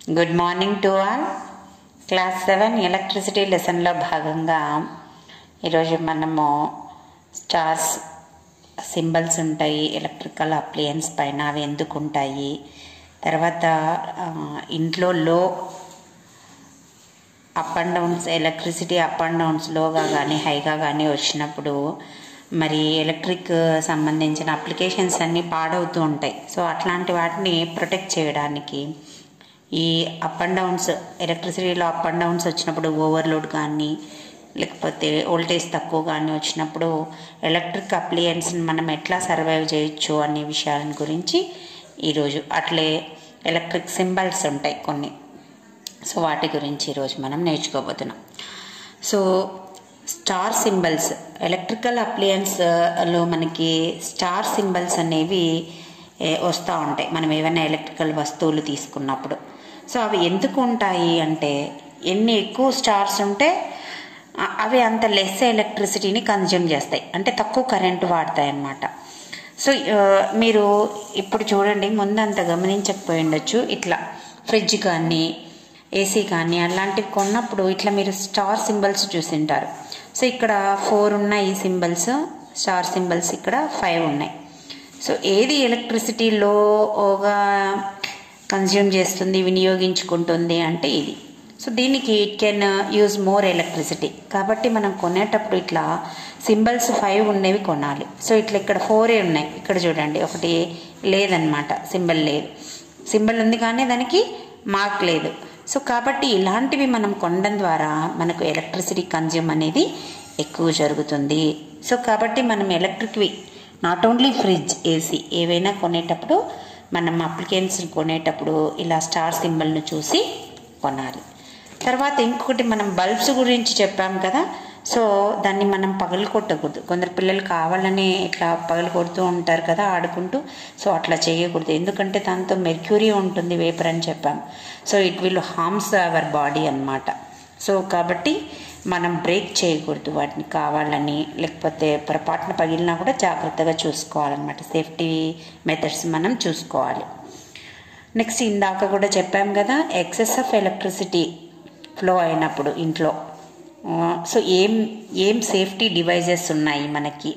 Good morning to all class seven electricity లెసన్లో భాగంగా ఈరోజు మనము స్టార్స్ సింబల్స్ ఉంటాయి ఎలక్ట్రికల్ అప్లయన్స్ పైన అవి ఎందుకు ఉంటాయి తర్వాత ఆ, ఇంట్లో లో up and downs electricity up and downs లోగా కానీ హైగా కానీ వచ్చినప్పుడు మరి ఎలక్ట్రిక్ సంబంధించిన అప్లికేషన్స్ అన్నీ పాడవుతూ ఉంటాయి సో అట్లాంటి వాటిని ప్రొటెక్ట్ చేయడానికి ఈ అప్ అండ్ డౌన్స్ ఎలక్ట్రిసిటీలో అప్ అండ్ డౌన్స్ వచ్చినప్పుడు ఓవర్లోడ్ కానీ లేకపోతే వోల్టేజ్ తక్కువ కానీ వచ్చినప్పుడు ఎలక్ట్రిక్ అప్లియన్స్ని మనం ఎట్లా సర్వైవ్ చేయొచ్చు అనే విషయాల గురించి ఈరోజు అట్లే ఎలక్ట్రిక్ సింబల్స్ ఉంటాయి కొన్ని సో వాటి గురించి ఈరోజు మనం నేర్చుకోబోతున్నాం సో స్టార్ సింబల్స్ ఎలక్ట్రికల్ అప్లయన్స్లో మనకి స్టార్ సింబల్స్ అనేవి ఏ, వస్తూ ఉంటాయి మనం ఏమైనా ఎలక్ట్రికల్ వస్తువులు తీసుకున్నప్పుడు సో అవి ఎందుకు ఉంటాయి అంటే ఎన్ని ఎక్కువ స్టార్స్ ఉంటే అ- అవి అంత లెస్ ఎలక్ట్రిసిటీని కన్జ్యూమ్ చేస్తాయి అంటే తక్కువ కరెంటు వాడతాయి అన్నమాట సో ఆ, మీరు ఇప్పుడు చూడండి ముందంత గమనించకపోయి ఉండొచ్చు ఇట్లా ఫ్రిడ్జ్ కానీ ఏసీ కానీ అలాంటివి కొన్నప్పుడు ఇట్లా మీరు స్టార్ సింబల్స్ చూసింటారు సో ఇక్కడ ఫోర్ ఉన్నాయి ఈ సింబల్స్ స్టార్ సింబల్స్ ఇక్కడ ఫైవ్ ఉన్నాయి సో ఏది ఎలక్ట్రిసిటీ లోగా కన్జ్యూమ్ చేస్తుంది వినియోగించుకుంటుంది అంటే ఇది సో దీనికి it can use more electricity కాబట్టి మనం కొనేటప్పుడు ఇట్లా సింబల్స్ ఫైవ్ ఉన్నవి కొనాలి సో ఇట్లా ఇక్కడ ఫోరే ఉన్నాయి ఇక్కడ చూడండి ఒకటి లేదనమాట సింబల్ లేదు సింబల్ ఉంది కానీ దానికి మార్క్ లేదు సో కాబట్టి ఇలాంటివి మనం కొనడం ద్వారా మనకు ఎలక్ట్రిసిటీ కన్జ్యూమ్ అనేది ఎక్కువ జరుగుతుంది సో కాబట్టి మనం ఎలక్ట్రిక్వి నాట్ ఓన్లీ ఫ్రిడ్జ్ ఏసీ ఏవైనా కొనేటప్పుడు మనం అప్లికెన్స్ కొనేటప్పుడు ఇలా స్టార్ సింబల్ను చూసి కొనాలి తర్వాత ఇంకొకటి మనం బల్బ్స్ గురించి చెప్పాం కదా సో దాన్ని మనం పగలు కొట్టకూడదు కొందరు పిల్లలు కావాలని ఇట్లా పగలు కొడుతూ ఉంటారు కదా ఆడుకుంటూ సో అట్లా చేయకూడదు ఎందుకంటే దాంతో మెర్క్యూరీ ఉంటుంది వేపర్ అని చెప్పాం so it will harms our body అన్నమాట సో కాబట్టి మనం బ్రేక్ చేయకూడదు వాటిని కావాలని లేకపోతే పొరపాటున పగిలినా కూడా జాగ్రత్తగా చూసుకోవాలన్నమాట సేఫ్టీ మెథడ్స్ మనం చూసుకోవాలి నెక్స్ట్ ఇందాక కూడా చెప్పాం కదా ఎక్సెస్ ఆఫ్ ఎలక్ట్రిసిటీ ఫ్లో అయినప్పుడు ఇంట్లో ఆ, సో ఏం ఏం సేఫ్టీ డివైజెస్ ఉన్నాయి మనకి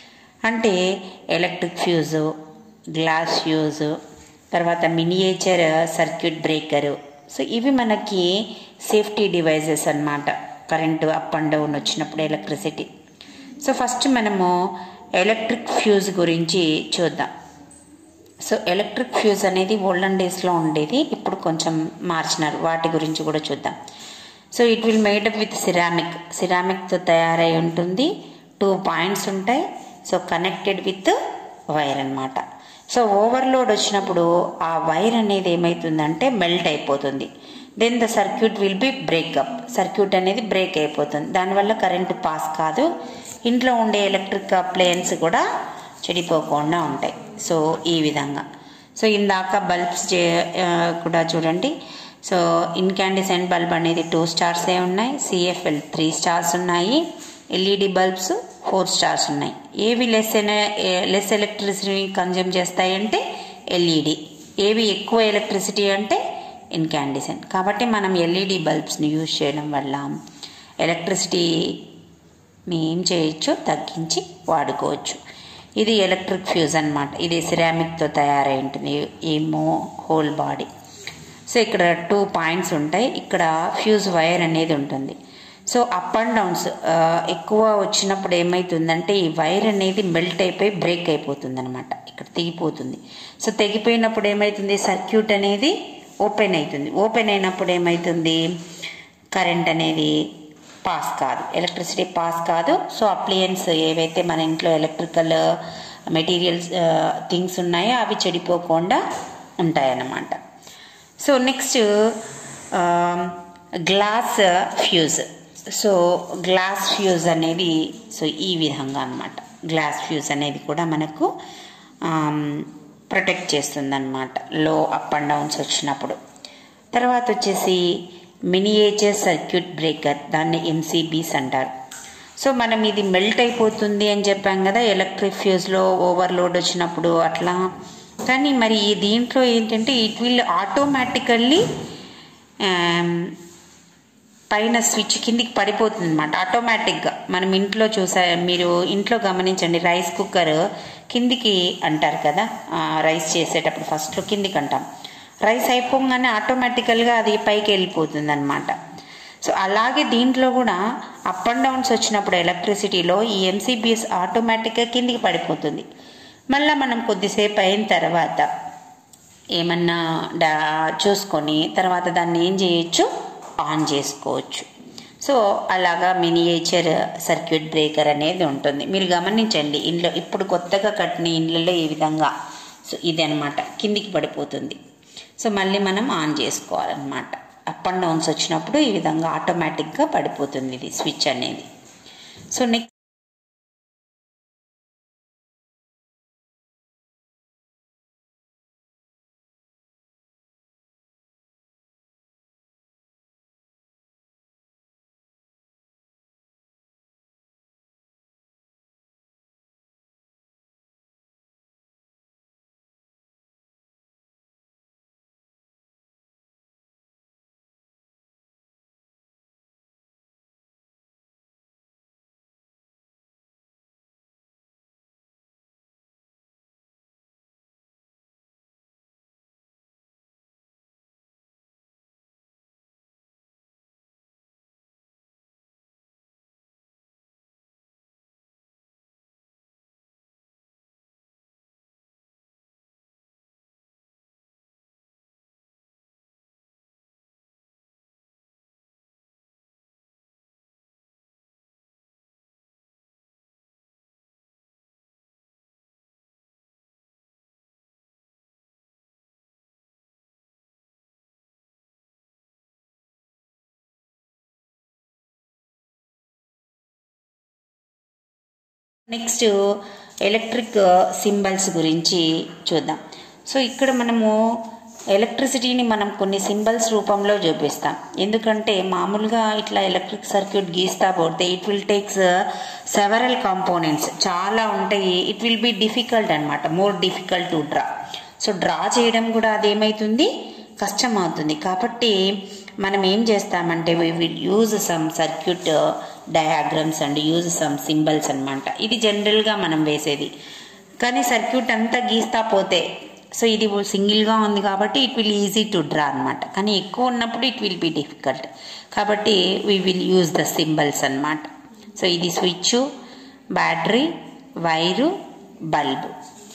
అంటే ఎలక్ట్రిక్ ఫ్యూజు గ్లాస్ ఫ్యూజు తర్వాత మినియేచర్ సర్క్యూట్ బ్రేకరు సో ఇవి మనకి సేఫ్టీ డివైజెస్ అన్నమాట కరెంటు అప్ అండ్ డౌన్ వచ్చినప్పుడు ఎలక్ట్రిసిటీ సో ఫస్ట్ మనము ఎలక్ట్రిక్ ఫ్యూజ్ గురించి చూద్దాం సో ఎలక్ట్రిక్ ఫ్యూజ్ అనేది ఓల్డెన్ డేస్లో ఉండేది ఇప్పుడు కొంచెం మార్చినారు వాటి గురించి కూడా చూద్దాం so it will made up with ceramic సిరామిక్తో తయారై ఉంటుంది టూ పాయింట్స్ ఉంటాయి సో కనెక్టెడ్ విత్ వైర్ అన్నమాట సో ఓవర్లోడ్ వచ్చినప్పుడు ఆ వైర్ అనేది ఏమవుతుందంటే మెల్ట్ అయిపోతుంది then the circuit will be break up circuit అనేది బ్రేక్ అయిపోతుంది దానివల్ల కరెంటు పాస్ కాదు ఇంట్లో ఉండే ఎలక్ట్రిక్ అప్లయన్స్ కూడా చెడిపోకుండా ఉంటాయి సో ఈ విధంగా సో ఇందాక బల్బ్స్ కూడా చూడండి సో ఇన్కాండిసెంట్ బల్బ్ అనేది టూ స్టార్సే ఉన్నాయి సిఎఫ్ఎల్ త్రీ స్టార్స్ ఉన్నాయి ఎల్ఈడి బల్బ్స్ ఫోర్ స్టార్స్ ఉన్నాయి ఏవి లెస్ లెస్ ఎలక్ట్రిసిటీ కన్జ్యూమ్ చేస్తాయంటే ఎల్ఈడి ఏవి ఎక్కువ ఎలక్ట్రిసిటీ అంటే ఇన్కాండిసెంట్ కాబట్టి మనం ఎల్ఈడి బల్బ్స్ని యూజ్ చేయడం వల్ల ఎలక్ట్రిసిటీని ఏం చేయొచ్చు తగ్గించి వాడుకోవచ్చు ఇది ఎలక్ట్రిక్ ఫ్యూజ్ అన్నమాట ఇది సిరామిక్తో తయారై ఉంటుంది ఏమో హోల్ బాడీ సో ఇక్కడ టూ పాయింట్స్ ఉంటాయి ఇక్కడ ఫ్యూజ్ వైర్ అనేది ఉంటుంది సో అప్ అండ్ డౌన్స్ ఎక్కువ వచ్చినప్పుడు ఏమవుతుందంటే ఈ వైర్ అనేది మెల్ట్ అయిపోయి బ్రేక్ అయిపోతుంది అనమాట ఇక్కడ తెగిపోతుంది సో తెగిపోయినప్పుడు ఏమవుతుంది సర్క్యూట్ అనేది ఓపెన్ అవుతుంది ఓపెన్ అయినప్పుడు ఏమవుతుంది కరెంట్ అనేది పాస్ కాదు ఎలక్ట్రిసిటీ పాస్ కాదు సో అప్లయన్స్ ఏవైతే మన ఇంట్లో ఎలక్ట్రికల్ మెటీరియల్స్ థింగ్స్ ఉన్నాయో అవి చెడిపోకుండా ఉంటాయన్నమాట so next glass fuse so glass fuse అనేది సో ఈ విధంగా అనమాట గ్లాస్ ఫ్యూజ్ అనేది కూడా మనకు ప్రొటెక్ట్ చేస్తుందన్నమాట లో అప్ అండ్ డౌన్స్ వచ్చినప్పుడు తర్వాత వచ్చేసి మినియేచర్ సర్క్యూట్ బ్రేకర్ దాన్ని ఎంసీబీస్ అంటారు సో మనం ఇది మెల్ట్ అయిపోతుంది అని చెప్పాం కదా ఎలక్ట్రిక్ ఫ్యూజ్లో ఓవర్లోడ్ వచ్చినప్పుడు అట్లా కానీ మరి ఈ దీంట్లో ఏంటంటే ఇట్ విల్ ఆటోమేటికల్లీ పైన స్విచ్ కిందికి పడిపోతుంది అనమాట ఆటోమేటిక్గా మనం ఇంట్లో చూసా మీరు ఇంట్లో గమనించండి రైస్ కుక్కర్ కిందికి అంటారు కదా రైస్ చేసేటప్పుడు ఫస్ట్లో కిందికి అంటాం రైస్ అయిపోగానే ఆటోమేటికల్గా అది పైకి వెళ్ళిపోతుంది అనమాట సో అలాగే దీంట్లో కూడా అప్ అండ్ డౌన్స్ వచ్చినప్పుడు ఎలక్ట్రిసిటీలో ఈ ఎంసీబీఎస్ ఆటోమేటిక్గా కిందికి పడిపోతుంది మళ్ళీ మనం కొద్దిసేపు అయిన తర్వాత ఏమన్నా డా చూసుకొని తర్వాత దాన్ని ఏం చేయొచ్చు ఆన్ చేసుకోవచ్చు సో అలాగా మినియేచర్ సర్క్యూట్ బ్రేకర్ అనేది ఉంటుంది మీరు గమనించండి ఇంట్లో ఇప్పుడు కొత్తగా కట్టిన ఇండ్లలో ఈ విధంగా సో ఇది అనమాట కిందికి పడిపోతుంది సో మళ్ళీ మనం ఆన్ చేసుకోవాలన్నమాట అప్ అండ్ డౌన్స్ వచ్చినప్పుడు ఈ విధంగా ఆటోమేటిక్గా పడిపోతుంది ఇది స్విచ్ అనేది so next next electric symbols గురించి చూద్దాం సో ఇక్కడ మనము ఎలక్ట్రిసిటీని మనం కొన్ని సింబల్స్ రూపంలో చూపిస్తాం ఎందుకంటే మామూలుగా ఇట్లా ఎలక్ట్రిక్ సర్క్యూట్ గీస్తా పోతే it will takes several components చాలా ఉంటాయి ఇట్ విల్ బి డిఫికల్ట్ అనమాట more difficult to draw so draw చేయడం కూడా అదేమవుతుంది కష్టం అవుతుంది కాబట్టి మనం ఏం చేస్తామంటే we will use some circuit diagrams and use some symbols అనమాట ఇది జనరల్గా మనం వేసేది కానీ సర్క్యూట్ అంతా గీస్తా పోతే సో ఇది సింగిల్గా ఉంది కాబట్టి it will easy to draw అనమాట కానీ ఎక్కువ ఉన్నప్పుడు ఇట్ విల్ బి డిఫికల్ట్ కాబట్టి we will use the symbols అనమాట సో ఇది switch battery wire bulb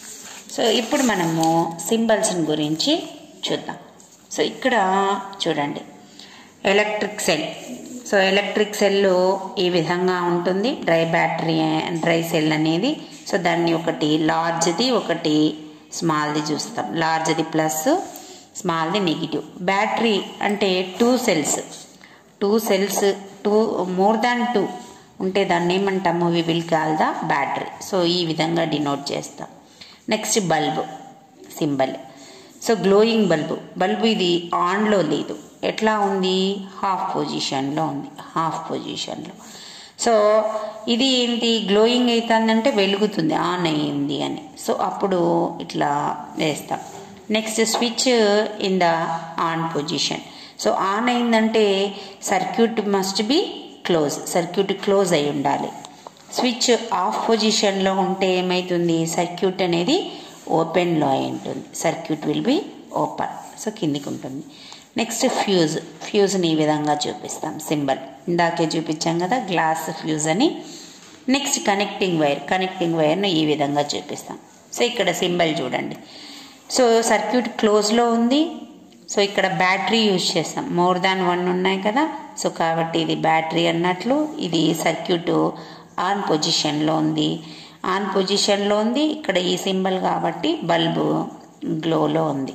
so ఇప్పుడు మనము సింబల్స్ గురించి చూద్దాం సో ఇక్కడ చూడండి electric cell so electric cell ఈ విధంగా ఉంటుంది డ్రై బ్యాటరీ డ్రై సెల్ అనేది సో దాన్ని ఒకటి లార్జ్ది ఒకటి స్మాల్ది చూస్తాం లార్జ్ది ప్లస్ స్మాల్ది నెగిటివ్ బ్యాటరీ అంటే two cells two cells two more than two ఉంటే దాన్ని ఏమంటాము we will call the battery so ఈ విధంగా డినోట్ చేస్తాం next bulb symbol so glowing bulb bulb ఇది ఆన్లో లేదు ఎట్లా ఉంది హాఫ్ పొజిషన్లో ఉంది హాఫ్ పొజిషన్లో సో ఇది ఏంటి గ్లోయింగ్ అవుతుందంటే వెలుగుతుంది ఆన్ అయ్యింది అని సో అప్పుడు ఇట్లా వేస్తాం next switch in the on position so on అయిందంటే circuit must be close circuit close అయి ఉండాలి స్విచ్ ఆఫ్ పొజిషన్లో ఉంటే ఏమవుతుంది సర్క్యూట్ అనేది ఓపెన్లో అయి ఉంటుంది circuit will be open so కిందికి ఉంటుంది నెక్స్ట్ ఫ్యూజ్ ఫ్యూజ్ని ఈ విధంగా చూపిస్తాం సింబల్ ఇందాకే చూపించాం కదా గ్లాస్ ఫ్యూజ్ అని నెక్స్ట్ కనెక్టింగ్ వైర్ కనెక్టింగ్ వైర్ను ఈ విధంగా చూపిస్తాం సో ఇక్కడ సింబల్ చూడండి సో సర్క్యూట్ క్లోజ్లో ఉంది సో ఇక్కడ బ్యాటరీ యూజ్ చేస్తాం మోర్ దాన్ వన్ ఉన్నాయి కదా సో కాబట్టి ఇది బ్యాటరీ అన్నట్లు ఇది సర్క్యూట్ ఆన్ పొజిషన్లో ఉంది ఆన్ పొజిషన్లో ఉంది ఇక్కడ ఈ సింబల్ కాబట్టి బల్బు గ్లోలో ఉంది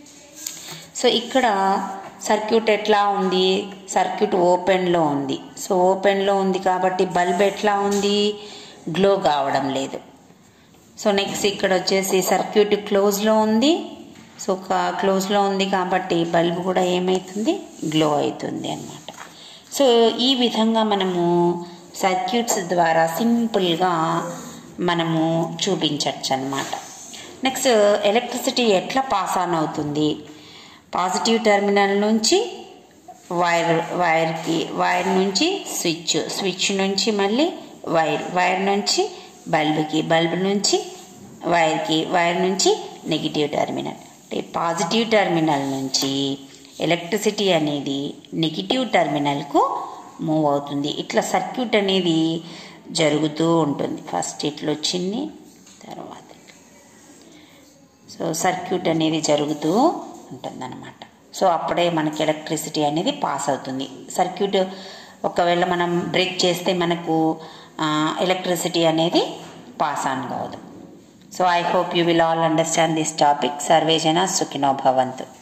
సో ఇక్కడ సర్క్యూట్ ఎట్లా ఉంది సర్క్యూట్ ఓపెన్లో ఉంది సో ఓపెన్లో ఉంది కాబట్టి బల్బ్ ఎట్లా ఉంది గ్లో కావడం లేదు సో నెక్స్ట్ ఇక్కడ వచ్చేసి సర్క్యూట్ క్లోజ్లో ఉంది సో క్లోజ్లో ఉంది కాబట్టి బల్బ్ కూడా ఏమవుతుంది గ్లో అవుతుంది అనమాట సో ఈ విధంగా మనము సర్క్యూట్స్ ద్వారా సింపుల్గా మనము చూపించవచ్చు అనమాట నెక్స్ట్ ఎలక్ట్రిసిటీ ఎట్లా పాస్ ఆన్ అవుతుంది పాజిటివ్ టెర్మినల్ నుంచి వైర్ వైర్కి వైర్ నుంచి స్విచ్ స్విచ్ నుంచి మళ్ళీ వైర్ వైర్ నుంచి బల్బుకి బల్బ్ నుంచి వైర్కి వైర్ నుంచి నెగిటివ్ టెర్మినల్ అంటే పాజిటివ్ టెర్మినల్ నుంచి ఎలక్ట్రిసిటీ అనేది నెగిటివ్ టెర్మినల్కు మూవ్ అవుతుంది ఇట్లా సర్క్యూట్ అనేది జరుగుతూ ఉంటుంది ఫస్ట్ ఇట్లా వచ్చింది తర్వాత ఇట్లా. సో సర్క్యూట్ అనేది జరుగుతూ ఉంటుంది అనమాట సో అప్పుడే మనకి ఎలక్ట్రిసిటీ అనేది పాస్ అవుతుంది సర్క్యూట్ ఒకవేళ మనం బ్రేక్ చేస్తే మనకు ఎలక్ట్రిసిటీ అనేది పాస్ ఆన్ కావదు so I hope you will all understand this topic సర్వేజన సుఖినో భవంతు